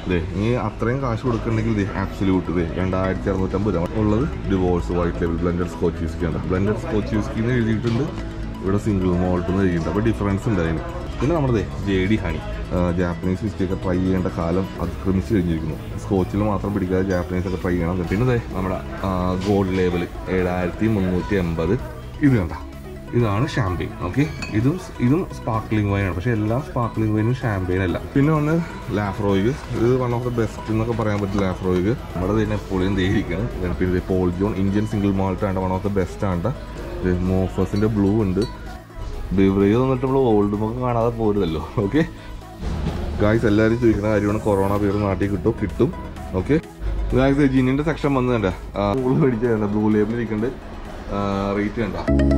ദേ ഇനി അത്രയും കാശ് കൊടുക്കണമെങ്കിൽ ദേ ആബ്സല്യൂട്ട് ദേ രണ്ടായിരത്തി അറുന്നൂറ്റമ്പത് രൂപ ഉള്ളത് ഡിവോഴ്സ് വൈറ്റ് ലെവൽ ബ്ലെൻഡഡ് സ്കോച്ച് വിസ്കി ആണ് ബ്ലെൻഡഡ് സ്കോച്ച് വിസ്കി എന്ന് എഴുതിയിട്ടുണ്ട് ഇവിടെ സിംഗിൾ മോൾട്ട് എന്ന് എഴുതിയിട്ടുണ്ട് അപ്പോൾ ഡിഫറൻസ് ഉണ്ട് അതിന് പിന്നെ നമ്മുടെ ദേ J D honey Japanese whisky ഒക്കെ ട്രൈ ചെയ്യേണ്ട കാലം അതിക്രമിച്ച് കഴിഞ്ഞിരിക്കുന്നു സ്കോച്ചിൽ മാത്രം പിടിക്കാതെ ജാപ്പനീസ് ഒക്കെ ട്രൈ ചെയ്യണം പിന്നെ ദേ നമ്മുടെ ഗോൾഡ് ലേബൽ ഏഴായിരത്തി മുന്നൂറ്റി എൺപത് ഇത് കണ്ട ഇതാണ് ഷാമ്പെയിൻ ഓക്കെ ഇതും ഇതും സ്പാർക്ലിംഗ് വൈൻ ആണ് പക്ഷെ എല്ലാ സ്പാർക്ലിംഗ് വൈനും ഷാമ്പെയിൻ അല്ല പിന്നെ വന്ന് ലാഫ്രോയിഗ് ഇത് വൺ ഓഫ് ദ ബെസ്റ്റ് എന്നൊക്കെ പറയാൻ പറ്റും ലാഫ്രോയിഗ് നമ്മുടെ തന്നെ എപ്പോഴും ദേഹിക്കണം പിന്നെ ഇത് Paul John Indian single malt ആണ് വൺ ഓഫ് ദ ബെസ്റ്റ് ആണ് മോഫസിന്റെ ബ്ലൂ ഉണ്ട് ബിവറേജ് വന്നിട്ട് നമ്മൾ ഓൾഡ് മുഖം കാണാതെ പോരുതല്ലോ ഓക്കെ ഗായ്സ് എല്ലാവരും ചോദിക്കുന്ന കാര്യമാണ് കൊറോണ ബിയർ നാട്ടിൽ കിട്ടും കിട്ടും ഓക്കെ ഗായ്സ് ജിന്നിന്റെ സെക്ഷൻ വന്ന് കണ്ട ബ്ലൂ മേടിച്ച ബ്ലൂ ലേബിൾ ഇരിക്കുന്നുണ്ട് റേറ്റ് കണ്ട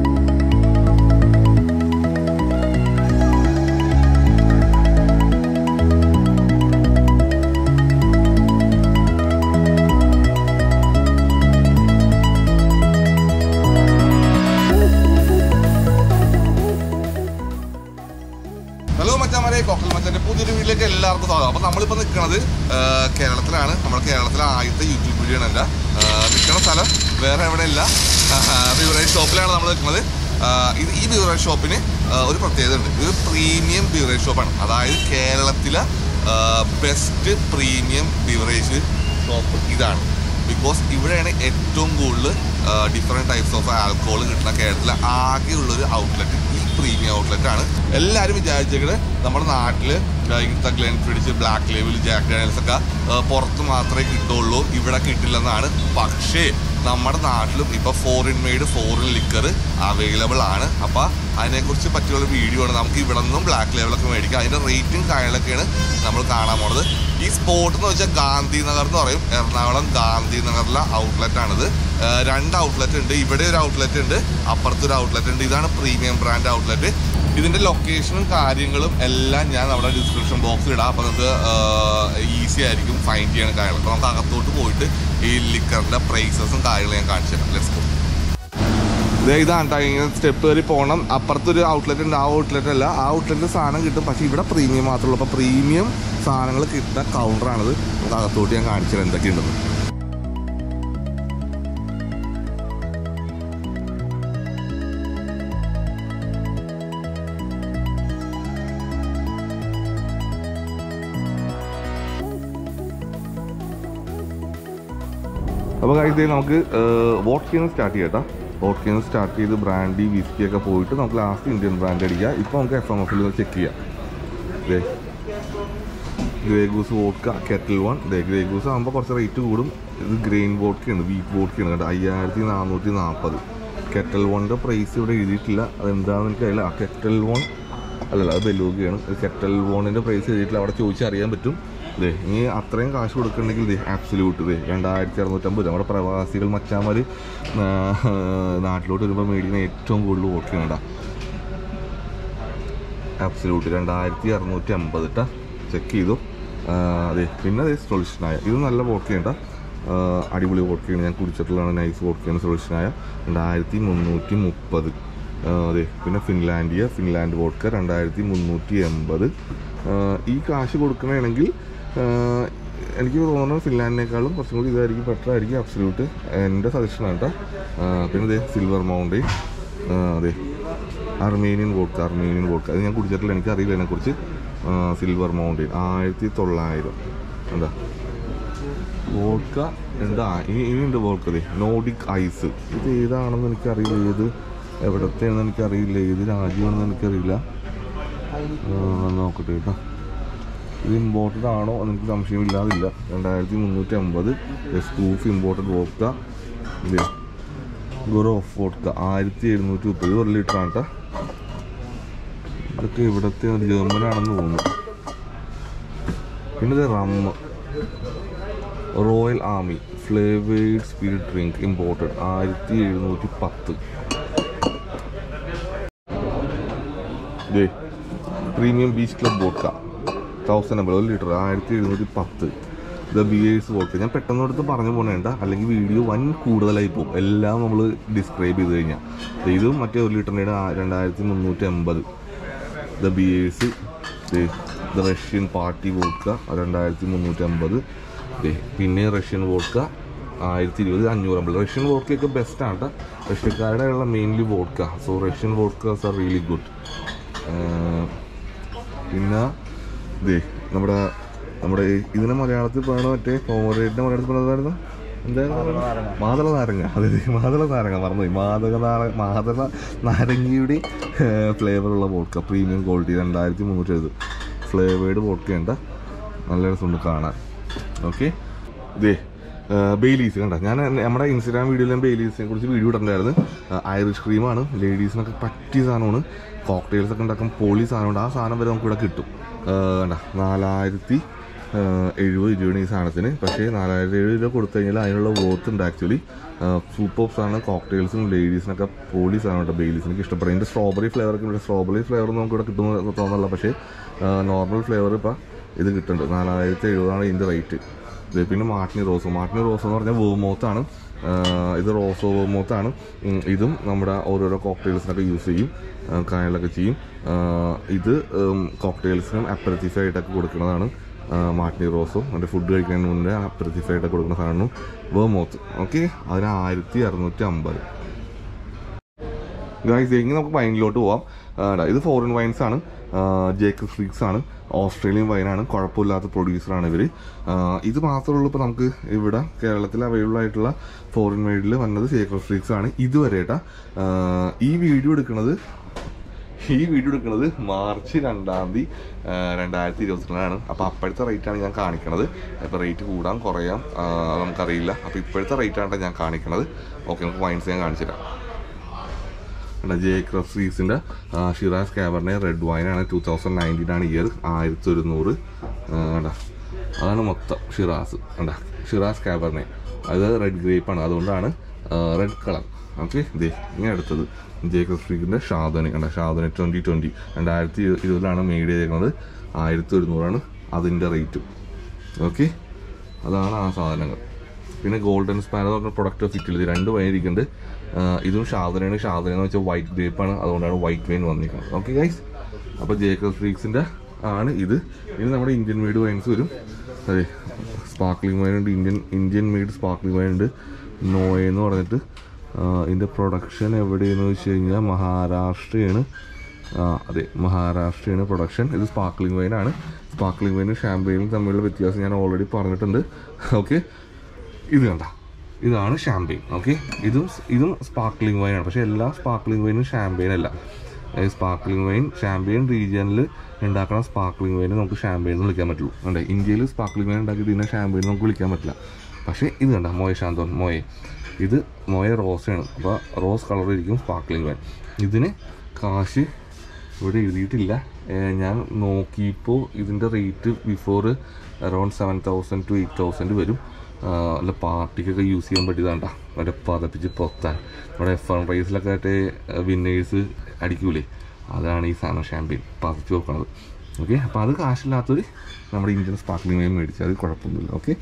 ഹലോ മച്ചാമാരെ കോക്കൽ മച്ചാന്റെ പുതിയൊരു വീട്ടിലേക്ക് എല്ലാവർക്കും സ്വാഗതം അപ്പോൾ നമ്മളിപ്പോൾ നിൽക്കുന്നത് കേരളത്തിലാണ് നമ്മുടെ കേരളത്തിലെ ആദ്യത്തെ യൂട്യൂബ് വീഡിയോ ആണ് എൻ്റെ നിൽക്കുന്ന സ്ഥലം വേറെ എവിടെയില്ല ബിവറേജ് ഷോപ്പിലാണ് നമ്മൾ നിൽക്കുന്നത് ആ, ഇത് ഈ ബിവറേജ് ഷോപ്പിന് ആ, ഒരു പ്രത്യേകത ഉണ്ട് ഇത് പ്രീമിയം ബിവറേജ് ഷോപ്പാണ് അതായത് കേരളത്തിലെ ബെസ്റ്റ് പ്രീമിയം ബിവറേജ് ഷോപ്പ് ഇതാണ് ബിക്കോസ് ഇവിടെയാണ് ഏറ്റവും കൂടുതൽ ഡിഫറെൻറ്റ് ടൈപ്സ് ഓഫ് ആൽക്കഹോൾ കിട്ടുന്ന കേരളത്തിലെ ആകെയുള്ളൊരു ഔട്ട്ലെറ്റ് ഈ പ്രീമിയം ഔട്ട്ലെറ്റ് ആണ് എല്ലാവരും വിചാരിച്ചേക്കത് നമ്മുടെ നാട്ടിൽ ഇങ്ങനത്തെ ഗ്ലെൻ പിടിച്ച് ബ്ലാക്ക് ലേബിൾ ജാക്ക് ഡാനിയൽസ് ഒക്കെ ആ, പുറത്ത് മാത്രമേ കിട്ടുള്ളൂ ഇവിടെ കിട്ടില്ലെന്നാണ് പക്ഷേ നമ്മുടെ നാട്ടിലും ഇപ്പോൾ foreign made foreign liquor available ആണ് അപ്പോൾ അതിനെക്കുറിച്ച് പറ്റിയുള്ള വീഡിയോ ആണ് നമുക്ക് ഇവിടെ നിന്നും ബ്ലാക്ക് ലേബിളൊക്കെ മേടിക്കാം അതിൻ്റെ റേറ്റും കാര്യങ്ങളൊക്കെയാണ് നമ്മൾ കാണാൻ പോണത് ഈ സ്പോട്ട് എന്ന് വെച്ചാൽ ഗാന്ധി നഗർ എന്ന് പറയും എറണാകുളം ഗാന്ധി നഗറിലെ ഔട്ട്ലെറ്റ് ആണിത് ആ, രണ്ട് ഔട്ട്ലെറ്റ് ഉണ്ട് ഇവിടെ ഒരു ഔട്ട്ലെറ്റ് ഉണ്ട് അപ്പുറത്തൊരു ഔട്ട്ലെറ്റ് ഉണ്ട് ഇതാണ് പ്രീമിയം ബ്രാൻഡ് ഔട്ട്ലെറ്റ് ഇതിന്റെ ലൊക്കേഷനും കാര്യങ്ങളും എല്ലാം ഞാൻ നമ്മുടെ ഡിസ്ക്രിപ്ഷൻ ബോക്സിൽ ഇടാം അപ്പോൾ നിങ്ങൾക്ക് ഈസി ആയിരിക്കും ഫൈൻഡ് ചെയ്യാൻ കാര്യങ്ങൾ അപ്പോൾ നമുക്ക് അകത്തോട്ട് പോയിട്ട് ഈ ലിക്കറിന്റെ പ്രൈസസും കാര്യങ്ങളും ഞാൻ കാണിച്ചു തരാം ലെറ്റ്സ് ഗോ ദേ ഇതാണ് ട്ടോ, ഇങ്ങനെ സ്റ്റെപ്പ് കയറി പോകണം അപ്പുറത്തൊരു ഔട്ട്ലെറ്റ് ഉണ്ട് ആ ഔട്ട്ലെറ്റ് അല്ല ആ ഔട്ട്ലെറ്റിൽ സാധനം കിട്ടും പക്ഷേ ഇവിടെ പ്രീമിയം മാത്രമേ ഉള്ളൂ അപ്പോൾ പ്രീമിയം സാധനങ്ങൾ കിട്ടുന്ന കൗണ്ടറാണിത് നമുക്ക് അകത്തോട്ട് ഞാൻ കാണിച്ചു തരാം എന്തൊക്കെയുണ്ടെന്ന് അപ്പോൾ കഴിച്ച് നമുക്ക് വോട്ട്കിന്ന് സ്റ്റാർട്ട് ചെയ്യട്ടാ വോട്ട്കിന്ന് സ്റ്റാർട്ട് ചെയ്ത് ബ്രാൻഡി വിസ്കി ഒക്കെ പോയിട്ട് നമുക്ക് ലാസ്റ്റ് ഇന്ത്യൻ ബ്രാൻഡ് അടിക്കുക ഇപ്പോൾ നമുക്ക് എഫ് എം എഫിൽ ചെക്ക് ചെയ്യാം ദേ ഗ്രേഗൂസ് വോഡ്ക കെറ്റിൽ വൺ ദേ ഗ്രേഗൂസ് ആകുമ്പോൾ കുറച്ച് റേറ്റ് കൂടും ഇത് ഗ്രെയിൻ വോഡ്ക്കയാണ് വീറ്റ് വോഡ്ക്കയാണ് കേട്ടോ അയ്യായിരത്തി നാനൂറ്റി നാൽപ്പത് കെറ്റൽ വണ്ണിൻ്റെ പ്രൈസ് ഇവിടെ എഴുതിയിട്ടില്ല അതെന്താണെന്ന് എനിക്കറിയില്ല ആ കെറ്റൽ വൺ അല്ലല്ല അത് ബെലൂഗയാണ് കെറ്റൽ വണ്ണിൻ്റെ പ്രൈസ് എഴുതിയിട്ടില്ല അവിടെ ചോദിച്ചാൽ അറിയാൻ പറ്റും ദേ ഇനി അത്രയും കാശ് കൊടുക്കണമെങ്കിൽ ദേ ആബ്സല്യൂട്ട് ദേ രണ്ടായിരത്തി അറുന്നൂറ്റമ്പത് നമ്മുടെ പ്രവാസികൾ മച്ചാമാർ നാട്ടിലോട്ട് വരുമ്പോൾ മേടിക്കുന്ന ഏറ്റവും കൂടുതൽ വോഡ്ക്കയാണ് കേട്ടോ ആബ്സല്യൂട്ട് രണ്ടായിരത്തി അറുന്നൂറ്റി അമ്പത് കേട്ടോ ചെക്ക് ചെയ്തു ആ, അതെ പിന്നെ അതെ സൊല്യൂഷനായ ഇത് നല്ല വോഡ്ക്കയുണ്ട അടിപൊളി വോഡ്ക്കയാണ് ഞാൻ കുടിച്ചിട്ടുള്ളതാണ് നൈസ് വോഡ്ക്കയാണ് സൊല്യൂഷനായ രണ്ടായിരത്തി മുന്നൂറ്റി മുപ്പത് അതെ പിന്നെ ഫിൻലാൻഡിയ ഫിൻലാൻഡ് വോഡ്ക്ക രണ്ടായിരത്തി മുന്നൂറ്റി എൺപത് ഈ കാശ് കൊടുക്കണമെങ്കിൽ എനിക്ക് തോന്നുന്നത് ഫിൻലാൻഡിനേക്കാളും കുറച്ചും കൂടി ഇതായിരിക്കും ബെറ്റർ ആയിരിക്കും അബ്സല്യൂട്ട് എൻ്റെ സജഷനാണ് കേട്ടോ ആ, പിന്നെ അതെ സിൽവർ മൗണ്ടെയിൻ അതെ അർമേനിയൻ വോഡ്ക അർമേനിയൻ വോഡ്ക അത് ഞാൻ കുടിച്ചിട്ടില്ല എനിക്ക് അറിയില്ല അതിനെക്കുറിച്ച് സിൽവർ മൗണ്ടെയിൻ ആയിരത്തി തൊള്ളായിരം എന്താ വോഡ്ക എന്താ ഇനി ഇനിയുണ്ട് വോഡ്ക ദേ നോഡിക് ഐസ് ഇത് ഏതാണെന്ന് എനിക്കറിയില്ല ഏത് എവിടത്തെയാണെന്ന് എനിക്കറിയില്ല ഏത് രാജ്യമാണെന്ന് എനിക്കറിയില്ല ആ, നോക്കട്ടെ കേട്ടോ ഇത് ഇമ്പോർട്ടഡ് ആണോ എന്ന് എനിക്ക് സംശയമില്ലാതില്ല രണ്ടായിരത്തി മുന്നൂറ്റി അമ്പത് സ്കൂഫ് ഇമ്പോർട്ടഡ് വോഡ്ക ഇത് ഗുറോ ഓഫ് വോഡ്ക ആയിരത്തി എഴുന്നൂറ്റി മുപ്പത് ഒരു ലിറ്റർ ആണ് കേട്ടോ ഇതൊക്കെ ഇവിടുത്തെ ഒരു ജർമ്മനാണെന്ന് തോന്നുന്നു പിന്നെ ഇത് rum royal army flavoured spirit drink imported ആയിരത്തി എഴുന്നൂറ്റി പത്ത് premium beach club vodka thousand M ഒരു ലിറ്റർ ആയിരത്തി എഴുന്നൂറ്റി പത്ത് ദ ബിയേഴ്സ് വോഡ്ക ഞാൻ പെട്ടെന്ന് എടുത്ത് പറഞ്ഞു പോകേണ്ട അല്ലെങ്കിൽ വീഡിയോ വൻ കൂടുതലായി പോകും എല്ലാം നമ്മൾ ഡിസ്ക്രൈബ് ചെയ്ത് കഴിഞ്ഞാൽ ഇതും മറ്റേ ഒരു ലിറ്ററിൻ്റെ രണ്ടായിരത്തി മുന്നൂറ്റി എൺപത് ദ ബിയേഴ്സ് ഇത് റഷ്യൻ പാർട്ടി വോഡ്ക രണ്ടായിരത്തി മുന്നൂറ്റമ്പത് ദേ പിന്നെ റഷ്യൻ വോഡ്ക ആയിരത്തി ഇരുപത് അഞ്ഞൂറമ്പത് റഷ്യൻ വോഡ്ക്കയൊക്കെ ബെസ്റ്റാണ് കേട്ടോ റഷ്യക്കാരുടെ ഉള്ള mainly vodka so Russian vodka are really good പിന്നെ ദേ നമ്മുടെ നമ്മുടെ ഈ- ഇതിനെ മലയാളത്തിൽ പറയണ മറ്റേ കോമറേറ്റിന്റെ മലയാളത്തിൽ പറഞ്ഞതായിരുന്നു എന്തായിരുന്നു മാതള നാരങ്ങ അതെ അതെ, മാതള നാരങ്ങ മറന്നുപോയി മാതക നാര മാതള നാരങ്ങയുടെ ഫ്ലേവറുള്ള വോഡ്ക പ്രീമിയം ക്വാളിറ്റി രണ്ടായിരത്തി മുന്നൂറ്റി എഴുപത് ഫ്ലേവേഡ് വോഡ്ക ഉണ്ട് നല്ല രസമുണ്ട് കാണാൻ ഓക്കെ ഇതേ ബെയിലീസ് കണ്ട ഞാൻ നമ്മുടെ ഇൻസ്റ്റാഗ്രാം വീഡിയോയിലും ബെയിലീസിനെ കുറിച്ച് വീഡിയോ ഇട്ടിട്ടുണ്ടായിരുന്നു ഐറിഷ് ക്രീമാണ് ലേഡീസിനൊക്കെ പറ്റിയ സാധനമാണ് കോക്ടെയിൽസ് ഒക്കെ ഉണ്ടാക്കാൻ പൊളി സാധനമുണ്ട് ആ സാധനം വരെ നമുക്ക് ഇവിടെ കിട്ടും ആ, കണ്ട നാലായിരത്തി ആ, എഴുപത് രൂപയാണ് ഈ സാധനത്തിന് പക്ഷേ നാലായിരത്തി എഴുപത് രൂപ കൊടുത്തു കഴിഞ്ഞാൽ അതിനുള്ള വർത്ത് ഉണ്ട് ആക്ച്വലി സൂപ്പർസ് ആണ് കോക്ടെയിൽസും ലേഡീസിനൊക്കെ പൊളി സാധനമുണ്ട് ബെയിലീസ് എനിക്ക് ഇഷ്ടപ്പെടും ഇതിൻ്റെ സ്ട്രോബെറി ഫ്ലേവറൊക്കെ ഉണ്ട് സ്ട്രോബെറി ഫ്ലേവർ നമുക്ക് ഇവിടെ കിട്ടുമെന്ന് തോന്നുന്നില്ല പക്ഷേ നോർമൽ ഫ്ലേവർ ഇപ്പം ഇത് കിട്ടുന്നുണ്ട് നാലായിരത്തി എഴുപതാണ് ഇതിൻ്റെ റേറ്റ് ഇത് പിന്നെ മാട്ടിനി റോസ് മാട്ടിനി റോസ് എന്ന് പറഞ്ഞാൽ വേമോത്താണ് ഇത് റോസോ വേമോത്താണ് ഉം, ഇതും നമ്മുടെ ഓരോരോ കോക്ടെയിൽസിനൊക്കെ യൂസ് ചെയ്യും ആ, കായലൊക്കെ ചെയ്യും ആ, ഇത് കോക്ടെയിൽസിനും അപ്പറത്തിഫായിട്ടൊക്കെ കൊടുക്കുന്നതാണ് ആ, മാട്ടിനി റോസും അതിൻ്റെ ഫുഡ് കഴിക്കുന്നതിന് മുന്നേ അപ്പറത്തിഫായിട്ടൊക്കെ കൊടുക്കുന്ന സാധനവും വേമോത്ത് ഓക്കെ അതിന് ആയിരത്തി അറുന്നൂറ്റി അമ്പത് ഗൈസ് എങ്കിൽ നമുക്ക് വൈനിലോട്ട് പോവാം ആ, ദാ ഇത് ഫോറിൻ വൈൻസ് ആണ് ജേക്കബ് ഫ്രീക്സ് ആണ് ഓസ്ട്രേലിയൻ വൈനാണ് കുഴപ്പമില്ലാത്ത പ്രൊഡ്യൂസറാണ് ഇവർ ഇത് മാത്രമേ ഉള്ളൂ ഇപ്പോൾ നമുക്ക് ഇവിടെ കേരളത്തിൽ അവൈലബിൾ ആയിട്ടുള്ള ഫോറിൻ വൈഡിൽ വന്നത് ജേക്കബ് ഫ്രീക്സ് ആണ് ഇതുവരെ കേട്ടാ ആ, ഈ വീഡിയോ എടുക്കുന്നത് ഈ വീഡിയോ എടുക്കുന്നത് മാർച്ച് രണ്ടാം തീയതി രണ്ടായിരത്തി ഇരുപത്തിരണ്ടാണ് അപ്പോൾ അപ്പോഴത്തെ റേറ്റാണ് ഞാൻ കാണിക്കണത് അപ്പോൾ റേറ്റ് കൂടാൻ കുറയാം ആ, അത് നമുക്കറിയില്ല അപ്പോൾ ഇപ്പോഴത്തെ റേറ്റാണ് ഞാൻ കാണിക്കണത് ഓക്കെ നമുക്ക് വൈൻസ് ഞാൻ കാണിച്ചു തരാം ജെ ക്രഫ്രീസിൻ്റെ ഷിറാസ് കാബർണെ റെഡ് വൈനാണ് ടൂ തൗസൻഡ് നയൻറ്റീൻ ആണ് ഇയർ ആയിരത്തി ഒരുന്നൂറ് കണ്ട അതാണ് മൊത്തം ഷിറാസ് കണ്ട ഷിറാസ് കാബർണെ അത് റെഡ് ഗ്രേപ്പ് ആണ് അതുകൊണ്ടാണ് റെഡ് കളർ ഓക്കെ ദേ ഇങ്ങനെ അടുത്തത് ജെ ക്രഫ്രീസിൻ്റെ ഷാദന് കണ്ട ഷാദന് ട്വൻറ്റി ട്വൻറ്റി രണ്ടായിരത്തി ഇരുപതിലാണ് മെയ്ഡ് ചെയ്തേക്കുന്നത് ആയിരത്തി ഒരുന്നൂറാണ് അതിൻ്റെ റേറ്റും ഓക്കെ അതാണ് ആ സാധനങ്ങൾ പിന്നെ ഗോൾഡൻ സ്പാനർ എന്ന് പറഞ്ഞ പ്രൊഡക്റ്റ് ഫിറ്റിൽ രണ്ട് വൈൻ ഇരിക്കുന്നുണ്ട് ആ, ഇതും ഷാദനയാണ് ഷാദന എന്ന് വെച്ചാൽ വൈറ്റ് ഗ്രേപ്പ് ആണ് അതുകൊണ്ടാണ് വൈറ്റ് വൈൻ വന്നിരിക്കുന്നത് ഓക്കെ ഗൈസ് അപ്പോൾ ജേക്കബ് ഫ്രീക്സിൻ്റെ ആണ് ഇത് ഇത് നമ്മുടെ ഇന്ത്യൻ മെയ്ഡ് വൈൻസ് വരും അതെ സ്പാർക്ലിംഗ് വൈൻ ഉണ്ട് Indian Indian made sparkling wine ഉണ്ട് നോയ എന്ന് പറഞ്ഞിട്ട് ആ, ഇതിൻ്റെ പ്രൊഡക്ഷൻ എവിടെയെന്ന് വെച്ച് കഴിഞ്ഞാൽ മഹാരാഷ്ട്രയാണ് ആ അതെ മഹാരാഷ്ട്രയാണ് പ്രൊഡക്ഷൻ ഇത് സ്പാർക്ലിംഗ് വൈനാണ് സ്പാർക്ലിംഗ് വൈനും ഷാമ്പയിനും തമ്മിലുള്ള വ്യത്യാസം ഞാൻ ഓൾറെഡി പറഞ്ഞിട്ടുണ്ട് ഓക്കെ ഇത് കണ്ട ഇതാണ് ഷാമ്പെയിൻ ഓക്കെ ഇതും ഇതും സ്പാർക്ലിംഗ് വൈനാണ് പക്ഷേ എല്ലാ സ്പാർക്ലിംഗ് വൈനും ഷാമ്പെയിൻ അല്ല സ്പാർക്ലിംഗ് വൈൻ ഷാമ്പെയിൻ റീജിയനിൽ ഉണ്ടാക്കുന്ന സ്പാർക്ലിംഗ് വൈൻ നമുക്ക് ഷാമ്പെയിൻ എന്ന് വിളിക്കാൻ പറ്റുള്ളൂ ഉണ്ട് ഇന്ത്യയിൽ സ്പാർക്ലിംഗ് വൈൻ ഉണ്ടാക്കിയിട്ട് ഇതിനെ ഷാമ്പെയിൻ നമുക്ക് വിളിക്കാൻ പറ്റില്ല പക്ഷേ ഇത് കണ്ട മോയ ശാന്തോൻ മോയെ ഇത് മോയ റോസാണ് അപ്പോൾ റോസ് കളർ ഇരിക്കും സ്പാർക്ലിംഗ് വൈൻ ഇതിന് കാശ് ഇവിടെ എഴുതിയിട്ടില്ല ഏ, ഞാൻ നോക്കിയപ്പോൾ ഇതിൻ്റെ rate before around seven thousand to eight thousand വരും ആ, അല്ല പാർട്ടിക്കൊക്കെ യൂസ് ചെയ്യാൻ പറ്റിയതാണ്ടാ മറ്റേ പതപ്പിച്ച് പൊത്താൻ നമ്മുടെ എഫ് എൺ റൈസിലൊക്കെ മറ്റേ വിന്നേഴ്സ് അടിക്കൂലേ അതാണ് ഈ സാധനം ഷാമ്പ്യൻ പതച്ച് വെക്കണത് ഓക്കെ അപ്പോൾ അത് കാശില്ലാത്തവർ നമ്മുടെ ഇന്ത്യൻ സ്പാർക്ലിംഗ് വൈൻ മേടിച്ചാൽ അത് കുഴപ്പമൊന്നുമില്ല ഓക്കെ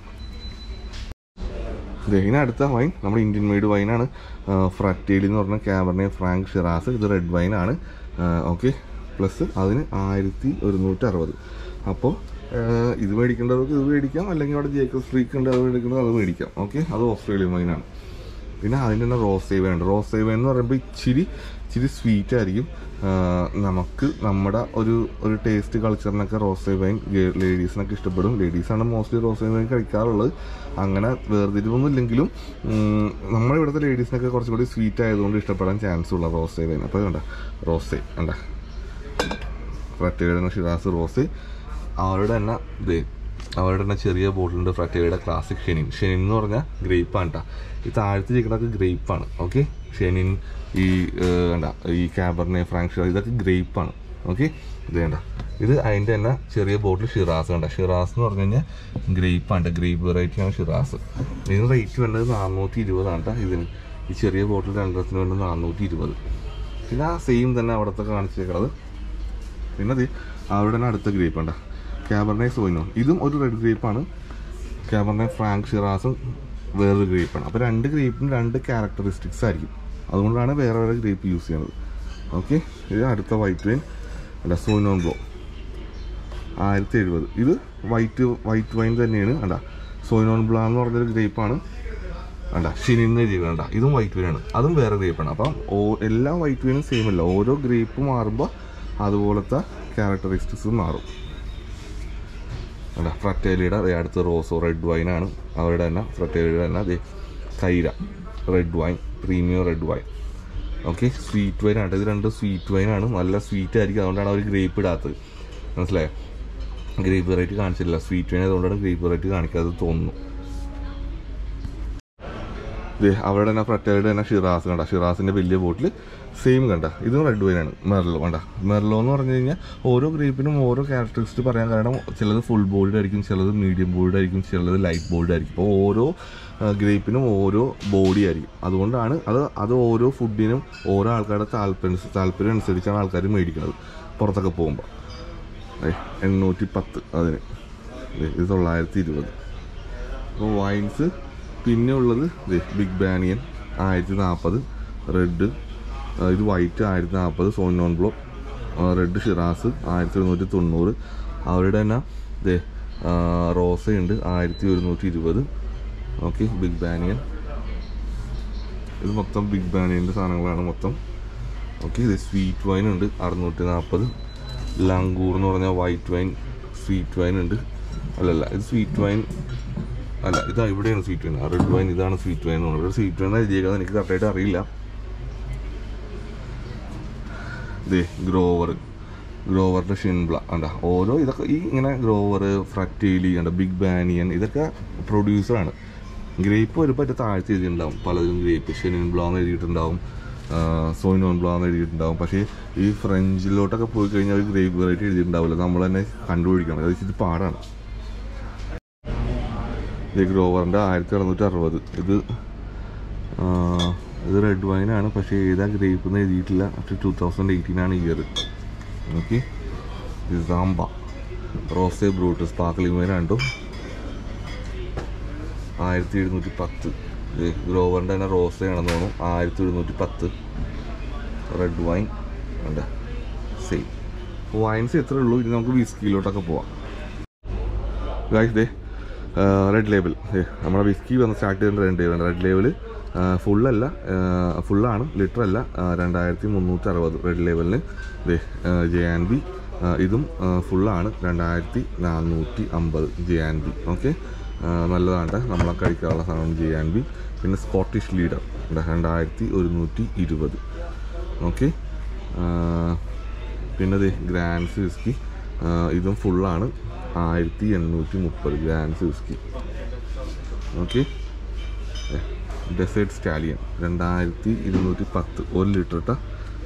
ഇതിന് അടുത്ത വൈൻ നമ്മുടെ ഇന്ത്യൻ മെയ്ഡ് വൈനാണ് ഫ്രറ്റേലി എന്ന് പറഞ്ഞ ക്യാബർണെ ഫ്രാങ്ക് ഷിറാസ് ഇത് റെഡ് വൈനാണ് ഓക്കെ പ്ലസ് അതിന് ആയിരത്തി ഒരുന്നൂറ്റി അറുപത് അപ്പോൾ ഇത് മേടിക്കേണ്ടവർക്ക് ഇത് മേടിക്കാം അല്ലെങ്കിൽ അവിടെ ജേക്കബ് സ്ട്രീക്ക് ഉണ്ട് അത് മേടിക്കുന്നത് അത് മേടിക്കാം ഓക്കെ അത് ഓസ്ട്രേലിയൻ വൈനാണ് പിന്നെ അതിൻ്റെ തന്നെ റോസ് സേവ ഉണ്ട് റോസ് സേവ എന്ന് പറയുമ്പോൾ ഇച്ചിരി ഇച്ചിരി സ്വീറ്റ് ആയിരിക്കും ആ, നമുക്ക് നമ്മുടെ ഒരു ഒരു ടേസ്റ്റ് കൾച്ചറിനൊക്കെ റോസ് വൈൻ ലേഡീസിനൊക്കെ ഇഷ്ടപ്പെടും ലേഡീസാണ് മോസ്റ്റ്ലി റോസ് വൈൻ കഴിക്കാറുള്ളത് അങ്ങനെ വേർതിരിവൊന്നും ഇല്ലെങ്കിലും ഉം, നമ്മുടെ ഇവിടുത്തെ ലേഡീസിനൊക്കെ കുറച്ചും കൂടി സ്വീറ്റ് ആയതുകൊണ്ട് ഇഷ്ടപ്പെടാൻ ചാൻസ് ഉള്ള റോസ് വൈൻ അപ്പോൾ കണ്ട റോസ് കണ്ട ഫ്രറ്റയുടെ ഷിറാസ് റോസ് അവരുടെ തന്നെ ഇത് അവരുടെ തന്നെ ചെറിയ ബോട്ടിലുണ്ട് ഫ്രറ്റയുടെ ക്ലാസിക് ഷെനിൻ ഷെനിൻ എന്ന് പറഞ്ഞാൽ ഗ്രേപ്പാണ് കേട്ടോ ഈ താഴത്ത് ചിക്കനൊക്കെ ഗ്രേപ്പാണ് ഓക്കെ ഷെനിൻ ഈ ഏഹ്, എന്താ ഈ കാബർനെ ഫ്രാങ്ക് ഷിറാസ് ഇതൊക്കെ ഗ്രേപ്പാണ് ഓക്കെ ഇത് വേണ്ട ഇത് അതിൻ്റെ തന്നെ ചെറിയ ബോട്ടിൽ ഷിറാസ് കണ്ട ഷിറാസ് എന്ന് പറഞ്ഞു കഴിഞ്ഞാൽ ഗ്രേപ്പാണ് ഗ്രേപ്പ് വെറൈറ്റിയാണ് ഷിറാസ് ഇതിന് റേറ്റ് വേണ്ടത് നാനൂറ്റി ഇരുപതാണ് കേട്ടോ ഇതിന് ഈ ചെറിയ ബോട്ടിൽ രണ്ടെണ്ണത്തിന് വേണ്ടത് നാനൂറ്റി ഇരുപത് പിന്നെ ആ സെയിം തന്നെ അവിടുത്തെ കാണിച്ചേക്കുന്നത് പിന്നെ അത് അവിടെ തന്നെ അടുത്ത ഗ്രേപ്പ് ഉണ്ട് ക്യാബർണെ സോയിനോ ഇതും ഒരു റെഡ് ഗ്രേപ്പാണ് ക്യാബർണെ ഫ്രാങ്ക് ഷിറാസും വേറൊരു ഗ്രേപ്പാണ് അപ്പോൾ രണ്ട് ഗ്രേപ്പിനും രണ്ട് ക്യാരക്ടറിസ്റ്റിക്സ് ആയിരിക്കും അതുകൊണ്ടാണ് വേറെ വേറെ ഗ്രേപ്പ് യൂസ് ചെയ്യുന്നത് ഓക്കെ ഇത് അടുത്ത വൈറ്റ് വൈൻ അല്ല സോയിനോ ബ്ലോ ആയിരത്തി എഴുപത് ഇത് വൈറ്റ് വൈറ്റ് വൈൻ തന്നെയാണ് കണ്ട സോയിനോൺ ബ്ലാ എന്ന് പറഞ്ഞൊരു ഗ്രേപ്പാണ് കണ്ട ഷിനിന്ന് എഴുതിയത് കണ്ട ഇതും വൈറ്റ് വൈനാണ് അതും വേറെ ഗ്രേപ്പാണ് അപ്പം ഓ എല്ലാ വൈറ്റ് വൈനും സെയിം അല്ല ഓരോ ഗ്രേപ്പ് മാറുമ്പോൾ അതുപോലത്തെ ക്യാരക്ടറിസ്റ്റിക്സ് മാറും അല്ല ഫ്രറ്റേലിയുടെ ദേ അടുത്ത് റോസോ റെഡ് വൈനാണ് അവരുടെ തന്നെ ഫ്രറ്റേലിയുടെ തന്നെ ദേ കൈര red wine premium red wine okay sweet wine ആണ് ഇത് രണ്ട് സ്വീറ്റ് വൈനാണ് നല്ല സ്വീറ്റ് ആയിരിക്കും അതുകൊണ്ടാണ് അവർ ഗ്രേപ്പ് ഇടാത്തത് മനസ്സിലായോ ഗ്രേപ്പ് വെറൈറ്റി കാണിച്ചില്ല സ്വീറ്റ് വൈൻ അതുകൊണ്ടാണ് ഗ്രേപ്പ് വെറൈറ്റി കാണിക്കാതെ തോന്നുന്നു ദേ അവിടെ തന്നെ ഫ്രറ്റേലിയുടെ തന്നെ ഷിറാസ് കണ്ട ഷിറാസിൻ്റെ വലിയ ബോട്ടിൽ സെയിം കണ്ട ഇതും റെഡ് വൈനാണ് മെർലോ കണ്ട മെർലോ എന്ന് പറഞ്ഞു കഴിഞ്ഞാൽ ഓരോ ഗ്രേപ്പിനും ഓരോ ക്യാരക്ടറിസ്റ്റിക് പറയാൻ കാരണം ചിലത് ഫുൾ ബോൾഡ് ആയിരിക്കും ചിലത് മീഡിയം ബോൾഡ് ആയിരിക്കും ചിലത് ലൈറ്റ് ബോൾഡ് ആയിരിക്കും അപ്പോൾ ഓരോ ഗ്രേപ്പിനും ഓരോ ബോഡി ആയിരിക്കും അതുകൊണ്ടാണ് അത് അത് ഓരോ ഫുഡിനും ഓരോ ആൾക്കാരുടെ താല്പര്യം താല്പര്യം അനുസരിച്ചാണ് ആൾക്കാർ മേടിക്കുന്നത് പുറത്തൊക്കെ പോകുമ്പോൾ എണ്ണൂറ്റി പത്ത് അതിന് ദേ, ഇത് തൊള്ളായിരത്തി ഇരുപത് അപ്പോൾ വൈൻസ് പിന്നെ ഉള്ളത് ദേ, ബിഗ് ബാനിയൻ ആയിരത്തി നാൽപ്പത് റെഡ് ഇത് വൈറ്റ് ആയിരത്തി നാൽപ്പത് Sauvignon Blanc red Shiraz ആയിരത്തി ഒരുന്നൂറ്റി തൊണ്ണൂറ് അവരുടെ തന്നെ ദേ റോസയുണ്ട് ആയിരത്തി ഒരുന്നൂറ്റി ഇരുപത് ഓക്കെ ബിഗ് ബാനിയൻ ഇത് മൊത്തം ബിഗ് ബാനിയൻ്റെ സാധനങ്ങളാണ് മൊത്തം ഓക്കെ ഇത് സ്വീറ്റ് വൈൻ ഉണ്ട് അറുന്നൂറ്റി നാൽപ്പത് ലങ്കൂർ എന്ന് പറഞ്ഞാൽ വൈറ്റ് വൈൻ സ്വീറ്റ് വൈൻ ഉണ്ട് അല്ലല്ല ഇത് സ്വീറ്റ് വൈൻ അല്ല ഇതാ ഇവിടെയാണ് സ്വീറ്റ് വൈൻ റെഡ് വൈൻ ഇതാണ് സ്വീറ്റ് വൈൻ എന്ന് പറയുന്നത് സ്വീറ്റ് വൈൻ എഴുതിയേക്കുന്നത് എനിക്ക് കറക്റ്റായിട്ട് അറിയില്ല ദേ ഗ്രോവർ ഗ്രോവറിൻ്റെ ഷിൻബ്ല കണ്ട ഓരോ ഇതൊക്കെ ഈ ഇങ്ങനെ ഗ്രോവർ ഫ്രറ്റേലി കണ്ട ബിഗ് ബാനിയൻ ഇതൊക്കെ പ്രൊഡ്യൂസറാണ് ഗ്രേപ്പ് വരുമ്പോൾ അതിൻ്റെ താഴ്ത്തി എഴുതിയിട്ടുണ്ടാവും പലതിലും ഗ്രേപ്പ് ഷെനിൻ ബ്ലോ എന്ന് എഴുതിയിട്ടുണ്ടാവും സോയിനോൺ ബ്ലോ എന്ന് എഴുതിയിട്ടുണ്ടാവും പക്ഷേ ഈ ഫ്രഞ്ചിലോട്ടൊക്കെ പോയി കഴിഞ്ഞാൽ ഒരു ഗ്രേപ്പ് വെറൈറ്റി എഴുതിയിട്ടുണ്ടാവില്ല നമ്മൾ തന്നെ കണ്ടുപിടിക്കണം അത് ഇച്ചിരി പാടാണ് ഇത് ഗ്രോവറിൻ്റെ ആയിരത്തി അറുന്നൂറ്റി അറുപത് ഇത് ആ, ഇത് റെഡ് വൈനാണ് പക്ഷേ ഏതാ ഗ്രേപ്പ് എന്ന് എഴുതിയിട്ടില്ല പക്ഷേ ടൂ തൗസൻഡ് എയ്റ്റീൻ ആണ് ഇയർ ഓക്കെ ഇത് സാമ്പ റോസെ ബ്രൂട്ട് സ്പാർക്ലിംഗ് വൈൻ രണ്ടും ആയിരത്തി എഴുന്നൂറ്റി പത്ത് ഇത് ഗ്രോവറിൻ്റെ തന്നെ റോസയാണെന്ന് തോന്നുന്നു ആയിരത്തി എഴുന്നൂറ്റി പത്ത് റെഡ് വൈൻ ഉണ്ട് സെയിം വൈൻസ് എത്ര ഉള്ളൂ ഇനി നമുക്ക് വിസ്കിയിലോട്ടൊക്കെ പോവാം ഗായ്സ് ദേ റെഡ് ലേബിൾ നമ്മുടെ വിസ്കി വന്ന് സ്റ്റാർട്ട് ചെയ്തിട്ട് രണ്ട് ലേബിൾ റെഡ് ലേബിൾ ഫുള്ളല്ല ഫുള്ളാണ് ലിറ്റർ അല്ല രണ്ടായിരത്തി മുന്നൂറ്റി അറുപത് റെഡ് ലേബലിന് ദേ ജെ ആൻ ബി ഇതും ഫുള്ളാണ് രണ്ടായിരത്തി നാനൂറ്റി അമ്പത് ജെ ആൻ ബി ഓക്കെ നല്ലതാണ് നമ്മളെ കഴിക്കാനുള്ള സാധനമാണ് ജെ ആൻ ബി പിന്നെ സ്കോട്ടിഷ് ലീഡർ രണ്ടായിരത്തി ഒരുന്നൂറ്റി ഇരുപത് ഓക്കെ പിന്നെ ദേ ഗ്രാൻഡ്സ് വിസ്കി ഇതും ഫുള്ളാണ് ആയിരത്തി എണ്ണൂറ്റി മുപ്പത് Grant's whisky okay desert stallion രണ്ടായിരത്തി ഇരുന്നൂറ്റി പത്ത് ഒരു ലിറ്റർ ഇട്ട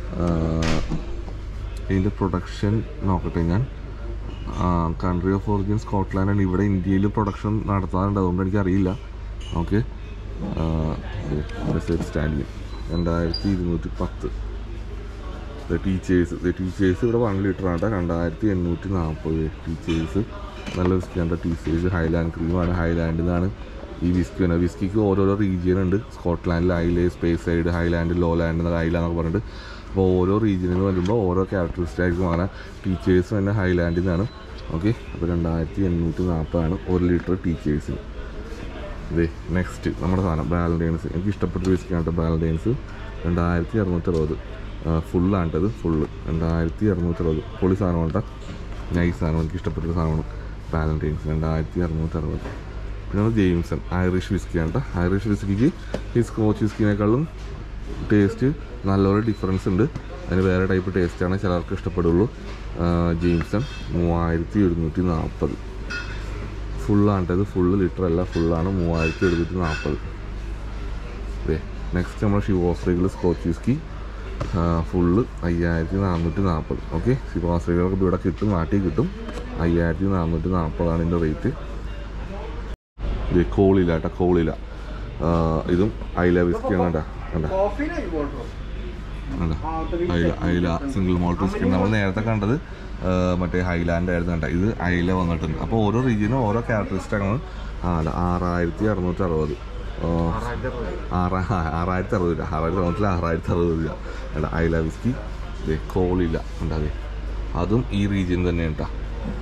ഇതിൻ്റെ പ്രൊഡക്ഷൻ നോക്കട്ടെ ഞാൻ കൺട്രി ഓഫ് ഒറിജിൻ സ്കോട്ട്ലാൻഡ് ആണ് ഇവിടെ ഇന്ത്യയിൽ പ്രൊഡക്ഷൻ നടത്താറുണ്ട് അതുകൊണ്ട് എനിക്കറിയില്ല ഓക്കെ ഡെസേർട്ട് സ്റ്റാലിയൻ രണ്ടായിരത്തി ഇരുന്നൂറ്റി പത്ത് ടീച്ചേഴ്സ് ടീച്ചേഴ്സ് ഇവിടെ വൺ ലിറ്റർ ആണ് രണ്ടായിരത്തി എണ്ണൂറ്റി നാൽപ്പത് ടീച്ചേഴ്സ് നല്ല വിസ്കിയാണ് ടീച്ചേഴ്സ് ഹൈലാൻഡ് ക്രീമാണ് ഹൈലാൻഡിൽ നിന്നാണ് ഈ വിസ്കി വരുന്നത് വിസ്കിക്ക് ഓരോരോ റീജിയൻ ഉണ്ട് സ്കോട്ട്ലാൻഡിൽ Islay Speyside Highland Lowland എന്നൊക്കെ ഐല എന്നൊക്കെ പറഞ്ഞിട്ട് അപ്പോൾ ഓരോ റീജിയനിൽ നിന്ന് വരുമ്പോൾ ഓരോ ക്യാരക്ടറിസ്റ്റിക് ആയിരിക്കും അങ്ങനെ ടീച്ചേഴ്സ് തന്നെ ഹൈലാൻഡിൽ നിന്നാണ് ഓക്കെ അപ്പോൾ രണ്ടായിരത്തി എണ്ണൂറ്റി നാൽപ്പതാണ് ഒരു ലിറ്റർ ടീച്ചേഴ്സിന് ഇതേ നെക്സ്റ്റ് നമ്മുടെ സാധനം ബാലൻറ്റൈൻസ് എനിക്ക് ഇഷ്ടപ്പെട്ട വിസ്കിയാണ് ബാലൻറ്റൈൻസ് രണ്ടായിരത്തി അറുന്നൂറ്റി അറുപത് ഫുള്ളാണ്ടത് ഫുള്ള് രണ്ടായിരത്തി അറുന്നൂറ്റി അറുപത് പൊളി സാധനമാണ് നൈസ് സാധനം എനിക്ക് ഇഷ്ടപ്പെട്ടൊരു സാധനമാണ് ബാലൻറ്റൈൻസ് രണ്ടായിരത്തി അറുന്നൂറ്റി അറുപത് പിന്നെ അത് ജെയിംസൺ ഐറിഷ് വിസ്കിയാണ് ഐറിഷ് വിസ്കിക്ക് ഈ സ്കോച്ച് വിസ്കിനേക്കാളും ടേസ്റ്റ് നല്ലൊരു ഡിഫറൻസ് ഉണ്ട് അതിന് വേറെ ടൈപ്പ് ടേസ്റ്റാണ് ചിലർക്ക് ഇഷ്ടപ്പെടുള്ളൂ ജെയിംസൺ മൂവായിരത്തി ഒരുന്നൂറ്റി നാൽപ്പത് ഫുള്ളാണ് ഇത് ഫുള്ള് ലിറ്റർ അല്ല ഫുള്ളാണ് മൂവായിരത്തി എഴുന്നൂറ്റി നാൽപ്പത് അതെ നെക്സ്റ്റ് നമ്മൾ ശിവോസ്ത്രീകൾ സ്കോച്ച് വിസ്കി ഫുള്ള് അയ്യായിരത്തി നാനൂറ്റി നാൽപ്പത് ഓക്കെ ശിവോസ്ത്രീകളൊക്കെ ഇവിടെ കിട്ടും നാട്ടിൽ കിട്ടും അയ്യായിരത്തി നാനൂറ്റി നാൽപ്പതാണ് ഇതിൻ്റെ റേറ്റ് ഇത് കോളില കേട്ടോ കോളില ആ, ഇതും അയില വിസ്കിയാണ് കേട്ടോ കണ്ട കണ്ട അയില അയില സിംഗിൾ മോൾട്ട് വിസ്കി നമ്മൾ നേരത്തെ കണ്ടത് ആ, മറ്റേ ഹൈലാൻഡ് ആയിരുന്നു കണ്ട ഇത് അയില വന്നിട്ടുണ്ട് അപ്പോൾ ഓരോ റീജിയനും ഓരോ ക്യാരക്ടറിസ്റ്റാണ് ആ അല്ല ആറായിരത്തി അറുന്നൂറ്റി അറുപത് ആ, ആറാ ആ, ആറായിരത്തി അറുപത് രൂപ ആറായിരത്തി അറുന്നൂറ്റിൽ ആറായിരത്തി അറുപത് രൂപ അല്ല അയില വിസ്കി ദേ കോളില ഉണ്ടാവേ അതും ഈ റീജിയൻ തന്നെ കേട്ടോ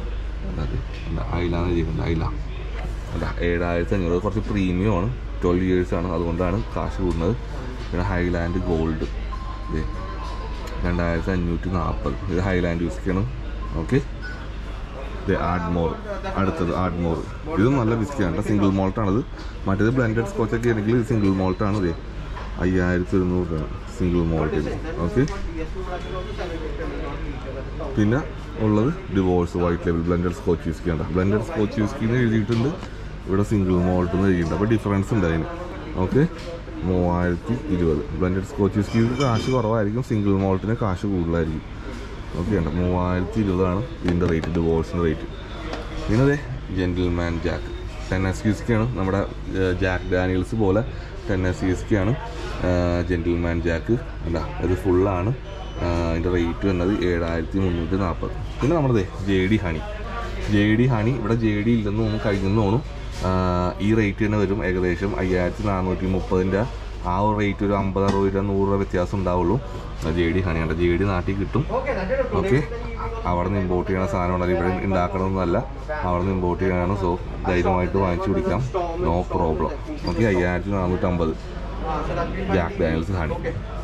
അത് അയിലാന്ന് എഴുതിയിട്ടുണ്ട് അയില അല്ല ഏഴായിരത്തി അഞ്ഞൂറ് കുറച്ച് പ്രീമിയം ആണ് ട്വൽവ് ഇയേഴ്സ് ആണ് അതുകൊണ്ടാണ് കാശ് കൂടുന്നത് പിന്നെ ഹൈലാൻഡ് ഗോൾഡ് ഇത് രണ്ടായിരത്തി അഞ്ഞൂറ്റി നാൽപ്പത് ഇത് ഹൈലാൻഡ് വിസ്ക്കിയാണ് ഓക്കെ ഇത് ആഡ്മോർ അടുത്തത് ആഡ്മോർ ഇതും നല്ല വിസ്കിയാണ് സിംഗിൾ മോൾട്ടാണിത് മറ്റേത് ബ്ലെൻഡഡ് സ്കോച്ച് ഒക്കെ ആണെങ്കിൽ ഇത് സിംഗിൾ മോൾട്ടാണ് ഇത് അയ്യായിരത്തി ഒരുന്നൂറ് രൂപ സിംഗിൾ മോൾട്ട് ഇത് ഓക്കെ പിന്നെ ഉള്ളത് ഡിവോഴ്സ് വൈറ്റ് ലെവൽ ബ്ലെൻഡഡ് സ്കോച്ച് വിസ്കി ഉണ്ട് ബ്ലെൻഡഡ് സ്കോച്ച് വിസ്കി എന്ന് എഴുതിയിട്ടുണ്ട് ഇവിടെ സിംഗിൾ മോൾട്ട് എന്ന് എഴുതിയിട്ടുണ്ട് അപ്പോൾ ഡിഫറൻസ് ഉണ്ട് അതിന് ഓക്കെ മൂവായിരത്തി ഇരുപത് ബ്ലെൻഡഡ് സ്കോച്ച് വിസ്കിക്ക് കാശ് കുറവായിരിക്കും സിംഗിൾ മോൾട്ടിന് കാശ് കൂടുതലായിരിക്കും ഓക്കെ ഉണ്ട് മൂവായിരത്തി ഇരുപതാണ് ഇതിൻ്റെ റേറ്റ് ഡിവോഴ്സിൻ്റെ റേറ്റ് പിന്നെ അതെ ജെൻറ്റിൽമാൻ ജാക്ക് ടെൻ എസ് വിസ്കിയാണ് നമ്മുടെ ജാക്ക് ഡാനിയൽസ് പോലെ ടെൻ എസ് വിസ്കിയാണ് ജെൻറ്റിൽമാൻ ജാക്ക് അല്ല ഇത് ഫുള്ളാണ് അതിൻ്റെ റേറ്റ് വന്നത് ഏഴായിരത്തി മുന്നൂറ്റി നാൽപ്പത് പിന്നെ നമ്മുടെ J D honey J D honey ഇവിടെ ജെ ഡി ഇല്ലെന്ന് തോന്നുന്നു കഴിഞ്ഞെന്ന് തോന്നുന്നു ആ, ഈ റേറ്റ് തന്നെ വരും ഏകദേശം അയ്യായിരത്തി നാനൂറ്റി മുപ്പതിൻ്റെ ആ ഒരു റേറ്റ് ഒരു അമ്പത് അറുപത് രൂപ നൂറ് രൂപ വ്യത്യാസം ഉണ്ടാവുള്ളൂ ജെ ഡി ഹണിയാണ് ജെ ഡി നാട്ടിൽ കിട്ടും ഓക്കെ അവിടെ നിന്ന് ഇമ്പോർട്ട് ചെയ്യണ സാധനമാണ് ഇവിടെ ഉണ്ടാക്കണമെന്നല്ല അവിടെ നിന്ന് ഇമ്പോർട്ട് ചെയ്യണതാണ് സോ ധൈര്യമായിട്ട് വാങ്ങിച്ചു കുടിക്കാം നോ പ്രോബ്ലം ഓക്കെ അയ്യായിരത്തി നാനൂറ്റമ്പത് ജാക്ക് ഡാനിയൽസ് ഹണി